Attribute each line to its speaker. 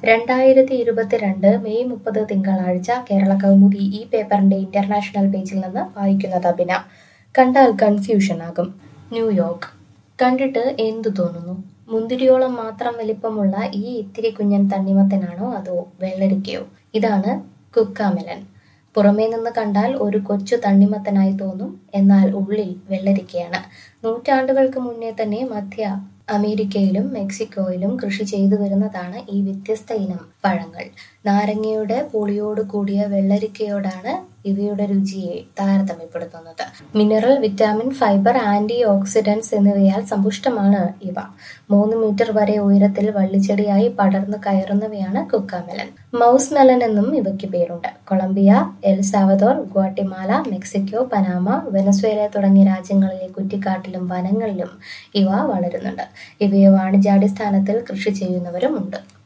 Speaker 1: രണ്ടായിരത്തി ഇരുപത്തിരണ്ട് മെയ് മുപ്പത് തിങ്കളാഴ്ച കേരള കൗമുദി ഈ പേപ്പറിന്റെ ഇന്റർനാഷണൽ പേജിൽ നിന്ന് വായിക്കുന്നത് അഭിന കണ്ടാൽ കൺഫ്യൂഷൻ ആകും ന്യൂയോർക്ക് കണ്ടിട്ട് എന്തു തോന്നുന്നു മുന്തിരിയോളം മാത്രം വലിപ്പമുള്ള ഈ ഇത്തിരി കുഞ്ഞൻ തണ്ണിമത്തനാണോ അതോ വെള്ളരിക്കയോ ഇതാണ് കുക്കാമെലൻ പുറമേ നിന്ന് കണ്ടാൽ ഒരു കൊച്ചു തണ്ണിമത്തനായി തോന്നും എന്നാൽ ഉള്ളിൽ വെള്ളരിക്കയാണ് നൂറ്റാണ്ടുകൾക്ക് മുന്നേ തന്നെ മധ്യ അമേരിക്കയിലും മെക്സിക്കോയിലും കൃഷി ചെയ്തു വരുന്നതാണ് ഈ വ്യത്യസ്ത ഇനം പഴങ്ങൾ നാരങ്ങയുടെ പുളിയോട് കൂടിയ വെള്ളരിക്കയോടാണ് ഇവയുടെ രുചിയെ താരതമ്യപ്പെടുത്തുന്നത് mineral vitamin fibre antioxidants എന്നിവയാൽ സമ്പുഷ്ടമാണ് ഇവ മൂന്ന് മീറ്റർ വരെ ഉയരത്തിൽ വള്ളിച്ചെടിയായി പടർന്നു കയറുന്നവയാണ് കുക്കാമെലൻ മൗസ് മെലൻ എന്നും ഇവയ്ക്ക് പേരുണ്ട് Colombia El Salvador Guatemala Mexico Panama Venezuela തുടങ്ങിയ രാജ്യങ്ങളിലെ കുറ്റിക്കാട്ടിലും വനങ്ങളിലും ഇവ വളരുന്നുണ്ട് ഇവയെ വാണിജ്യാടിസ്ഥാനത്തിൽ കൃഷി ചെയ്യുന്നവരുമുണ്ട്